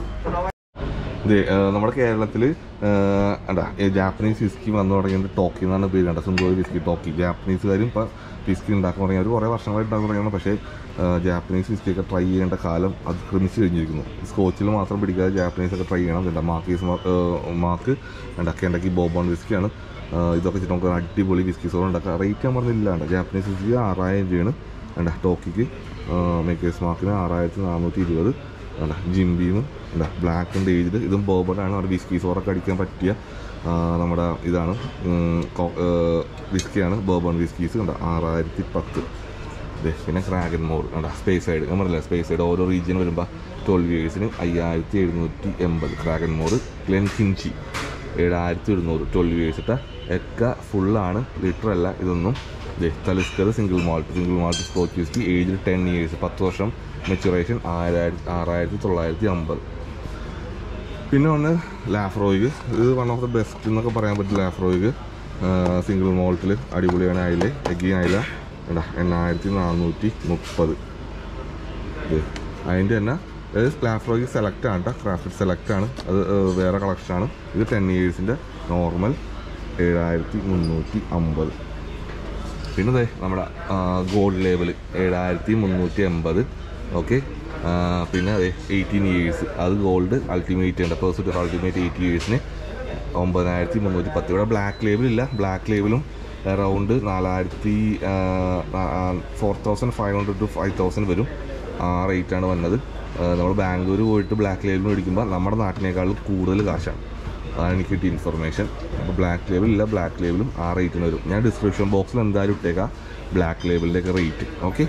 ഇത് നമ്മുടെ കേരളത്തിൽ എന്താ ജാപ്പനീസ് വിസ്കി വന്നു തുടങ്ങിയത് ടോക്കി എന്നാണ് പേര് കണ്ടത് സുന്ദോരി വിസ്കി ടോക്കി ജാപ്പനീസുകാരും ഇപ്പോൾ വിസ്കി ഉണ്ടാക്കാൻ തുടങ്ങി അവർ കുറേ വർഷങ്ങളായിട്ട് ഉണ്ടാക്കാൻ തുടങ്ങിയാണ് പക്ഷേ ആ, ജാപ്പനീസ് വിസ്കി ഒക്കെ ട്രൈ ചെയ്യേണ്ട കാലം അത് ക്രമിച്ച് കഴിഞ്ഞിരിക്കുന്നു സ്കോച്ചിൽ മാത്രം പിടിക്കാതെ ജാപ്പനീസ് ഒക്കെ ട്രൈ ചെയ്യണം എന്താ മാക്കീസ് മാർക്ക് എന്താ കെണ്ടക്കി ബോബോൺ വിസ്കിയാണ് ആ, ഇതൊക്കെ വെച്ചിട്ട് നമുക്ക് അടിപൊളി വിസ്കി സോൾ ഉണ്ടാക്കാം റേറ്റ് ഞാൻ പറഞ്ഞില്ലാണ്ട് ജാപ്പനീസ് വിസ്കി ആറായിരം രൂപയാണ് എന്താ ടോക്കിക്ക് മേക്കേഴ്സ് മാർക്കിന് ആറായിരത്തി നാനൂറ്റി ഇരുപത് അല്ല ജിംബിന്ന് അല്ല ബ്ലാക്ക് ആൻഡ് ഏജ്ഡ് ഇതും ബോബറാണ് അവിടെ വിസ്കി സോറൊക്കെ അടിക്കാൻ പറ്റിയ ആ, നമ്മുടെ ഇതാണ് ഉം, കോ- ഏ, വിസ്കിയാണ് ബോബൺ വിസ്കീസ് കണ്ട ആറായിരത്തി പത്ത് ദേ, പിന്നെ ക്രാഗൻ മോർ കണ്ട സ്പേസ് സൈഡ് ഞാൻ പറഞ്ഞില്ല സ്പേസ് സൈഡ് ഓരോ റീജിയൻ വരുമ്പോൾ ട്വൽവ് ഇയേഴ്സിന് അയ്യായിരത്തി എഴുന്നൂറ്റി എൺപത് ക്രാഗൻ മോർ ഗ്ലെൻ കിഞ്ചി ഏഴായിരത്തി ഒരുന്നൂറ് ട്വൽവ് ഇയേഴ്സ് ഇട്ട ഒക്കെ ഫുള്ളാണ് ലിറ്റർ അല്ല ഇതൊന്നും ദേ, Talisker single malt single malt scotch whisky ഏജിൽ ടെൻ ഇയേഴ്സ് പത്ത് വർഷം മെച്ചുറേഷൻ ആറായിരത്തി ആറായിരത്തി തൊള്ളായിരത്തി അമ്പത് പിന്നെ ഒന്ന് ലാഫ്രോയിഗ് ഇത് വൺ ഓഫ് ദ ബെസ്റ്റ് എന്നൊക്കെ പറയാൻ പറ്റും ലാഫ്രോയിഗ് സിംഗിൾ മോൾട്ടിൽ അടിപൊളിയാണ് അയില എഗിൻ അയില എന്താ എണ്ണായിരത്തി നാനൂറ്റി മുപ്പത് ഇത് അതിൻ്റെ തന്നെ ലാഫ്രോയിഗ് സെലക്ട് ആണ് കേട്ടോ ക്രാഫ്റ്റ് സെലക്ട് ആണ് അത് ഏഹ്, വേറെ കളക്ഷനാണ് ഇത് ടെൻ ഇയേഴ്സിൻ്റെ നോർമൽ ഏഴായിരത്തി മുന്നൂറ്റി അമ്പത് പിന്നെ ദേ നമ്മുടെ ഗോൾഡ് ലേബൽ ഏഴായിരത്തി മുന്നൂറ്റി എൺപത് ഓക്കെ പിന്നെ അതെ എയ്റ്റീൻ ഇയേഴ്സ് അത് ഗോൾഡ് അൾട്ടിമേറ്റ് ഉണ്ട് പേഴ്സെൻറ്റ് അൾട്ടിമേറ്റ് എയ്റ്റി ഇയേഴ്സിന് ഒമ്പതിനായിരത്തി മുന്നൂറ്റി പത്ത് ഇവിടെ ബ്ലാക്ക് ലേബിൾ ഇല്ല ബ്ലാക്ക് ലേബിളും അറൗണ്ട് നാലായിരത്തി four thousand five hundred to five thousand വരും ആ റേറ്റാണ് വന്നത് നമ്മൾ ബാംഗ്ലൂർ പോയിട്ട് ബ്ലാക്ക് ലേബിൾ മേടിക്കുമ്പോൾ നമ്മുടെ നാട്ടിനേക്കാളും കൂടുതൽ കാശാണ് അതാണ് എനിക്ക് കിട്ടിയ ഇൻഫർമേഷൻ അപ്പോൾ ബ്ലാക്ക് ലേബിൾ ഇല്ല ബ്ലാക്ക് ലേബിളും ആ റേറ്റിന് വരും ഞാൻ ഡിസ്ക്രിപ്ഷൻ ബോക്സിൽ എന്തായാലും ഇട്ടേക്കാം ബ്ലാക്ക് ലേബിളിൻ്റെയൊക്കെ റേറ്റ് ഓക്കെ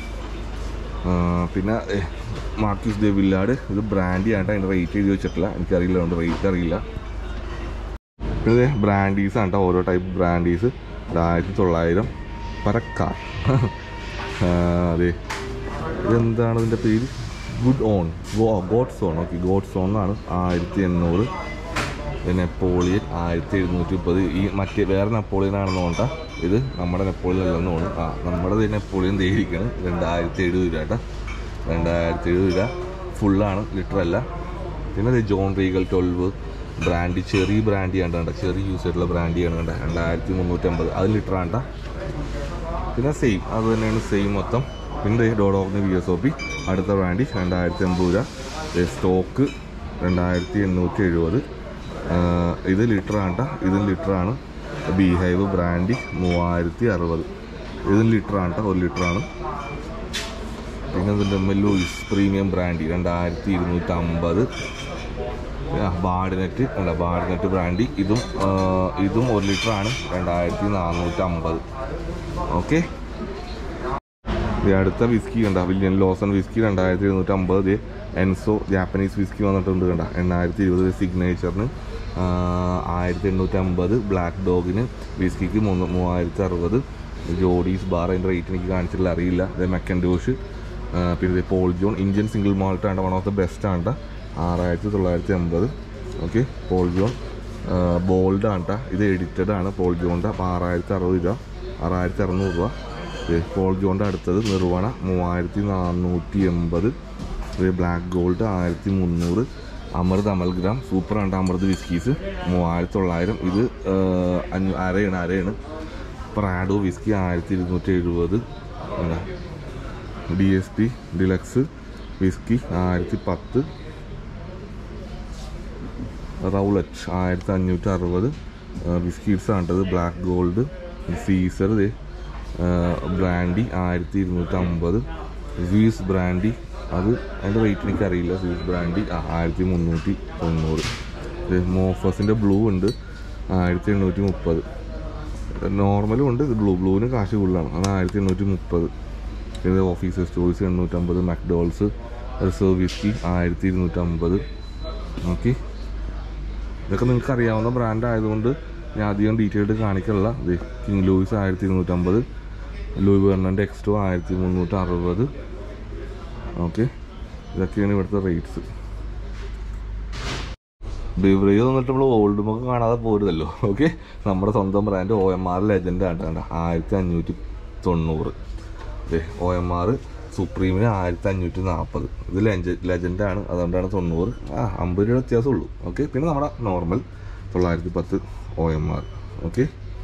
പിന്നെ മാർക്കിസ് ദേ വില്ലാട് ഇത് ബ്രാൻഡി ആയിട്ട് അതിൻ്റെ റേറ്റ് എഴുതി വെച്ചിട്ടില്ല എനിക്കറിയില്ല അതുകൊണ്ട് റേറ്റ് അറിയില്ല പിന്നെ ഇത് ബ്രാൻഡീസ് ആണ് കേട്ടോ ഓരോ ടൈപ്പ് ബ്രാൻഡീസ് ആയിരത്തി തൊള്ളായിരം പരക്കാർ അതെ ഇതെന്താണ് ഇതിൻ്റെ പേര് good own go God's own okay God's own എന്നാണ് ആയിരത്തി എണ്ണൂറ് നെപ്പോളിയൻ ആയിരത്തി എഴുന്നൂറ്റി മുപ്പത് ഈ മറ്റേ വേറെ നെപ്പോളിയൻ ആണെന്ന് കൊണ്ടാ ഇത് നമ്മുടെ നെപ്പോളിയൻ അല്ലെന്ന് തോന്നുന്നു ആ നമ്മുടെ നെപ്പോളിയൻ ദേഹിക്കാണ് രണ്ടായിരത്തി എഴുപത് രൂപ കേട്ടോ രണ്ടായിരത്തി എഴുപത് രൂപ ഫുള്ളാണ് ലിറ്റർ അല്ല പിന്നെ ഇത് ജോൺ റീഗൽ ട്വൽവ് ബ്രാൻഡി ചെറിയ ബ്രാൻഡി ആണ് കണ്ട ചെറിയ യൂസ് ചെയ്തിട്ടുള്ള ബ്രാൻഡിയാണ് കണ്ട രണ്ടായിരത്തി മുന്നൂറ്റമ്പത് അത് ലിറ്റർ ആണ് ട്ടോ. പിന്നെ സെയിം അത് തന്നെയാണ് സെയിം മൊത്തം പിന്നെ ഡോഡോറിന് വി എസ് ഒ പി അടുത്ത ബ്രാൻഡി രണ്ടായിരത്തി എൺപത് രൂപ സ്റ്റോക്ക് രണ്ടായിരത്തി എണ്ണൂറ്റി എഴുപത് ഇത് ലിറ്റർ ആണ് ട്ടോ. ഇതും ലിറ്റർ ആണ് ബി ഹൈവ് ബ്രാൻഡി മൂവായിരത്തി അറുപത് ഇതും ലിറ്റർ ആണ് ട്ടോ. ഒരു ലിറ്റർ ആണ് പിന്നെ ഇതിൻ്റെ ലൂയിസ് പ്രീമിയം ബ്രാൻഡി രണ്ടായിരത്തി ഇരുന്നൂറ്റി അമ്പത് ബാഡിനെറ്റ് അല്ല ബാഡിനെറ്റ് ബ്രാൻഡി ഇതും ആ, ഇതും ഒരു ലിറ്റർ ആണ് രണ്ടായിരത്തി നാനൂറ്റി അമ്പത് ഓക്കെ അടുത്ത വിസ്കി കണ്ട വില്യൻ ലോസൺ വിസ്കി രണ്ടായിരത്തി എഴുന്നൂറ്റി അമ്പത് എൻസോ ജാപ്പനീസ് വിസ്കി വന്നിട്ടുണ്ട് കണ്ട എണ്ണായിരത്തി ഇരുപത് സിഗ്നേച്ചറിന് ആയിരത്തി എണ്ണൂറ്റി അമ്പത് ബ്ലാക്ക് ഡോഗിന് വിസ്കിക്ക് മൂന്ന് മൂവായിരത്തി അറുപത് ജോഡീസ് ബാർ അതിൻ്റെ റേറ്റ് എനിക്ക് കാണിച്ചിട്ടില്ല അറിയില്ല ഇത് മെക്കൻഡോഷ് പിന്നെ ഇത് Paul John Indian single malt ആണ് വൺ ഓഫ് ദ ബെസ്റ്റ് ആണ് ട്ടോ. ആറായിരത്തി തൊള്ളായിരത്തി അമ്പത് ഓക്കെ പോൾ ജോൺ ബോൾഡ് ആണ് കേട്ടോ ഇത് എഡിറ്റഡ് ആണ് പോൾ ജോണിൻ്റെ അപ്പോൾ ആറായിരത്തി അറുപത് രൂപ ആറായിരത്തി അറുന്നൂറ് രൂപ ഇത് പോൾ ജോണിൻ്റെ അടുത്തത് നിർവ്വണ മൂവായിരത്തി നാനൂറ്റി എൺപത് ഇത് ബ്ലാക്ക് ഗോൾഡ് ആയിരത്തി മുന്നൂറ് അമൃത് അമൽഗ്രാം സൂപ്പർ ആണ് അമൃത് വിസ്കീസ് മൂവായിരത്തി തൊള്ളായിരം ഇത് ഏഹ്, അഞ്ഞൂ- അരയാണ് അരയാണ് പ്രാഡോ വിസ്കി ആയിരത്തി ഇരുന്നൂറ്റി എഴുപത് എന്താ D S P deluxe whisky ആയിരത്തി പത്ത് റൗലറ്റ് ആയിരത്തി അഞ്ഞൂറ്റി അറുപത് ബിസ്ക്കറ്റ്സ് ആണ്ടത് ബ്ലാക്ക് ഗോൾഡ് സീസർ ദേ ബ്രാൻഡി ആയിരത്തി ഇരുന്നൂറ്റി അമ്പത് സ്വീസ് ബ്രാൻഡി അത് അതിൻ്റെ റേറ്റ് എനിക്കറിയില്ല സ്വീസ് ബ്രാൻഡി ആ, ആയിരത്തി മുന്നൂറ്റി തൊണ്ണൂറ് ഇത് മോഫസിൻ്റെ ബ്ലൂ ഉണ്ട് ആയിരത്തി എണ്ണൂറ്റി മുപ്പത് നോർമലും ഉണ്ട് ഇത് ബ്ലൂ ബ്ലൂവിന് കാശ് കൂടുതലാണ് അത് ആയിരത്തി എണ്ണൂറ്റി മുപ്പത് ഇത് ഓഫീസേഴ്സ് ചോയ്സ് എണ്ണൂറ്റമ്പത് മക്ഡോൾസ് റിസർവ് വിസ്കി ആയിരത്തി ഇരുന്നൂറ്റമ്പത് ഓക്കെ ഇതൊക്കെ നിങ്ങൾക്ക് അറിയാവുന്ന ബ്രാൻഡ് ആയതുകൊണ്ട് ഞാൻ അധികം ഡീറ്റെയിൽഡ് കാണിക്കാനുള്ള ഇത് കിങ് ലൂയിസ് ആയിരത്തി ഇരുന്നൂറ്റമ്പത് ലൂയി വെർണൻ്റെ എക്സ്ട്രോ ആയിരത്തി മുന്നൂറ്റി അറുപത് ഓക്കെ ഇതൊക്കെയാണ് ഇവിടുത്തെ റേറ്റ്സ് ബിവറേജ് വന്നിട്ട് നമ്മൾ ഓൾഡ് മുഖം കാണാതെ പോരുതല്ലോ ഓക്കെ നമ്മുടെ സ്വന്തം brand O M R legend ആണ് കണ്ട ആയിരത്തി അഞ്ഞൂറ്റി തൊണ്ണൂറ് ഒ എം ആർ സുപ്രീമിന് ആയിരത്തി അഞ്ഞൂറ്റി നാൽപ്പത് ഇത് ലെജ ലെജൻഡാണ് അതുകൊണ്ടാണ് തൊണ്ണൂറ് ആ അമ്പത് രൂപ വ്യത്യാസമുള്ളൂ ഓക്കെ പിന്നെ നമ്മുടെ നോർമൽ തൊള്ളായിരത്തി പത്ത് O M R okay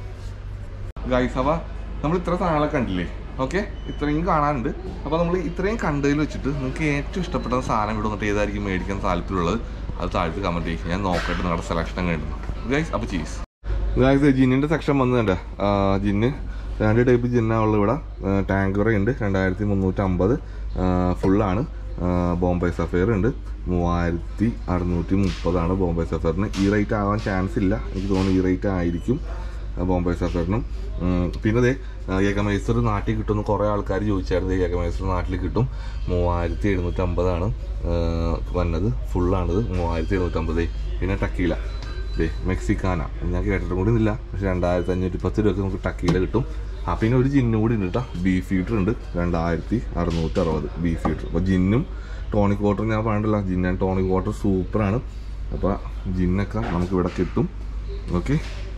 guys അവ നമ്മൾ ഇത്ര സാധനങ്ങളെ കണ്ടില്ലേ ഓക്കെ ഇത്രയും കാണാനുണ്ട് അപ്പോൾ നമ്മൾ ഇത്രയും കണ്ടതിൽ വെച്ചിട്ട് നിങ്ങൾക്ക് ഏറ്റവും ഇഷ്ടപ്പെട്ട സാധനം ഇവിടെ വന്നിട്ട് ഏതായിരിക്കും മേടിക്കാൻ താല്പര്യമുള്ളത് അത് താഴത്ത് കമൻറ്റ് ചെയ്യും ഞാൻ നോക്കട്ടെ നിങ്ങളുടെ സെലക്ഷൻ കഴിഞ്ഞു ഗൈസ് അപ്പോൾ ചീസ് ഗൈസ് ജിന്നിൻ്റെ സെക്ഷൻ വന്നിട്ടുണ്ട് ജിന്ന് രണ്ട് ടൈപ്പ് ജിന്നാണുള്ളത് ഇവിടെ ടാങ്കറ ഉണ്ട് രണ്ടായിരത്തി മുന്നൂറ്റമ്പത് ഫുള്ളാണ് ബോംബെ സഫയർ ഉണ്ട് മൂവായിരത്തി അറുന്നൂറ്റി മുപ്പതാണ് ബോംബെ സഫയറിന് ഈ റേറ്റ് ആവാൻ ചാൻസ് ഇല്ല എനിക്ക് തോന്നുന്നു ഈ റേറ്റ് ആയിരിക്കും ആ, ബോംബെ സഫയറിനും ഉം, പിന്നെ ദേ ഏകമൈസർ നാട്ടിൽ കിട്ടുമെന്ന് കുറേ ആൾക്കാർ ചോദിച്ചായിരുന്നു ഏകമൈസർ നാട്ടിൽ കിട്ടും മൂവായിരത്തി എഴുന്നൂറ്റമ്പതാണ് വന്നത് ഫുള്ളാണിത് മൂവായിരത്തി എഴുന്നൂറ്റമ്പത് പിന്നെ ടക്കീല ദേ മെക്സിക്കാന ഞാൻ കേട്ടിട്ടും കൂടി ഇല്ല പക്ഷെ രണ്ടായിരത്തി അഞ്ഞൂറ്റി പത്ത് രൂപയ്ക്ക് നമുക്ക് ടക്കീല കിട്ടും ആ പിന്നെ ഒരു ജിന്നും കൂടി ഉണ്ട് കേട്ടോ ബീഫ് ഫീറ്റർ ഉണ്ട് രണ്ടായിരത്തി അറുന്നൂറ്റി അറുപത് ബീഫ് ഫീറ്റർ അപ്പോൾ ജിന്നും ടോണിക് വാട്ടർ ഞാൻ പറഞ്ഞില്ല ജിൻ ആൻഡ് ടോണിക് വാട്ടർ സൂപ്പറാണ് അപ്പോൾ ജിന്നൊക്കെ നമുക്ക് ഇവിടെ കിട്ടും ഓക്കെ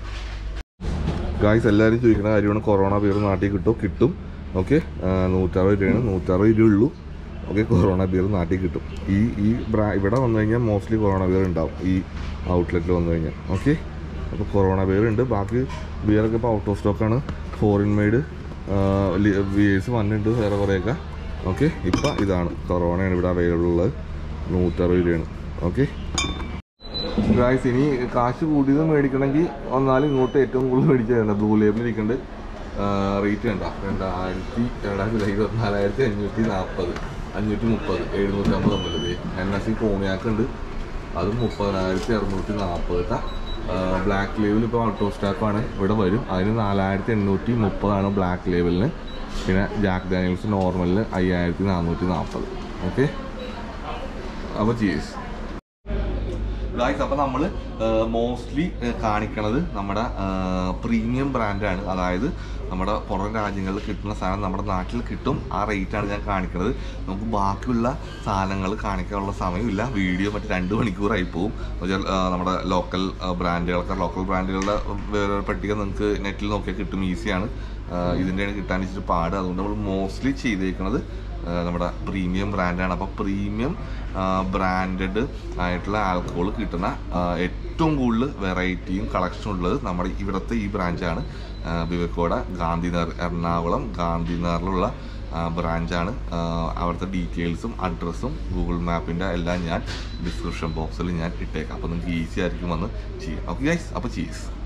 ഗായ്സ് എല്ലാവരും ചോദിക്കുന്ന കാര്യമാണ് കൊറോണ ബിയർ നാട്ടിൽ കിട്ടും കിട്ടും ഓക്കെ നൂറ്ററുപത് രൂപയാണ് നൂറ്ററുപത് രൂപ ഉള്ളൂ ഓക്കെ കൊറോണ ബിയർ നാട്ടിൽ കിട്ടും ഈ ഈ ബ്രാ ഇവിടെ വന്നു കഴിഞ്ഞാൽ മോസ്റ്റ്ലി കൊറോണ ബിയർ ഉണ്ടാവും ഈ ഔട്ട്ലെറ്റിൽ വന്നു കഴിഞ്ഞാൽ ഓക്കെ അപ്പോൾ കൊറോണ ബിയർ ഉണ്ട് ബാക്കി ബിയറൊക്കെ ഇപ്പോൾ ഔട്ട് ഓഫ് സ്റ്റോക്കാണ് ഫോറിൻ മെയ്ഡ് ബിയേഴ്സ് വന്നിട്ടുണ്ട് വേറെ കുറേയൊക്കെ ഓക്കെ ഇപ്പം ഇതാണ് കൊറോണയാണ് ഇവിടെ അവൈലബിൾ ഉള്ളത് നൂറ്ററുപത് രൂപയാണ് ഓക്കെ ഗായ്സ് ഇനി കാശ് കൂടിയത് മേടിക്കണമെങ്കിൽ വന്നാലും ഇങ്ങോട്ട് ഏറ്റവും കൂടുതൽ മേടിച്ചതാണ് ബ്ലൂ ലേബിൾ ഇരിക്കുന്നുണ്ട് റേറ്റ് കണ്ട രണ്ടായിരത്തി രണ്ടായിരത്തി ഇരുപത്തിനാലായിരത്തി അഞ്ഞൂറ്റി നാൽപ്പത് അഞ്ഞൂറ്റി മുപ്പത് എഴുന്നൂറ്റമ്പത് തമ്മിലത് എൻ എസ് സി കോണിയാക്ക് ഉണ്ട് അതും മുപ്പതിനായിരത്തി അറുന്നൂറ്റി നാൽപ്പത് കേട്ടോ ബ്ലാക്ക് ലേബിൾ ഇപ്പോൾ ഔട്ട് ഓഫ് സ്റ്റോക്കാണ് ഇവിടെ വരും അതിന് നാലായിരത്തി എണ്ണൂറ്റി മുപ്പതാണ് ബ്ലാക്ക് ലേബിളിന് പിന്നെ ജാക്ക് ഡാനിയൽസ് നോർമലിന് അയ്യായിരത്തി നാനൂറ്റി നാൽപ്പത് ഓക്കെ അപ്പോൾ ചീസ് ഗായ്സ് അപ്പോൾ നമ്മൾ മോസ്റ്റ്ലി കാണിക്കണത് നമ്മുടെ പ്രീമിയം ബ്രാൻഡാണ് അതായത് നമ്മുടെ പുറം രാജ്യങ്ങളിൽ കിട്ടുന്ന സാധനം നമ്മുടെ നാട്ടിൽ കിട്ടും ആ റേറ്റാണ് ഞാൻ കാണിക്കുന്നത് നമുക്ക് ബാക്കിയുള്ള സാധനങ്ങൾ കാണിക്കാനുള്ള സമയമില്ല വീഡിയോ മറ്റേ രണ്ട് മണിക്കൂറായി പോകും എന്നുവെച്ചാൽ ആ, നമ്മുടെ ലോക്കൽ ബ്രാൻഡുകളൊക്കെ ലോക്കൽ ബ്രാൻഡുകളുടെ വേറെ പട്ടിക നിങ്ങൾക്ക് നെറ്റിൽ നോക്കിയാൽ കിട്ടും ഈസിയാണ് ഇതിൻ്റെയാണ് കിട്ടാൻ ഇച്ചിരി പാട് അതുകൊണ്ട് നമ്മൾ മോസ്റ്റ്ലി ചെയ്തേക്കുന്നത് ആ, നമ്മുടെ പ്രീമിയം ബ്രാൻഡാണ് അപ്പോൾ പ്രീമിയം ബ്രാൻഡഡ് ആയിട്ടുള്ള ആൽക്കഹോൾ കിട്ടുന്ന ആ, ഏറ്റവും കൂടുതൽ വെറൈറ്റിയും കളക്ഷനും ഉള്ളത് നമ്മുടെ ഇവിടുത്തെ ഈ ബ്രാഞ്ചാണ് ബിവക്കോട ഗാന്ധിനഗർ എറണാകുളം ഗാന്ധിനഗറിലുള്ള ബ്രാഞ്ചാണ് അവിടുത്തെ ഡീറ്റെയിൽസും അഡ്രസ്സും ഗൂഗിൾ മാപ്പിൻ്റെ എല്ലാം ഞാൻ ഡിസ്ക്രിപ്ഷൻ ബോക്സിൽ ഞാൻ ഇട്ടേക്കാം അപ്പോൾ നിങ്ങൾക്ക് ഈസി ആയിരിക്കും വന്ന് ചെയ്യാം ഓക്കെ ഗൈസ് അപ്പോൾ ചീസ്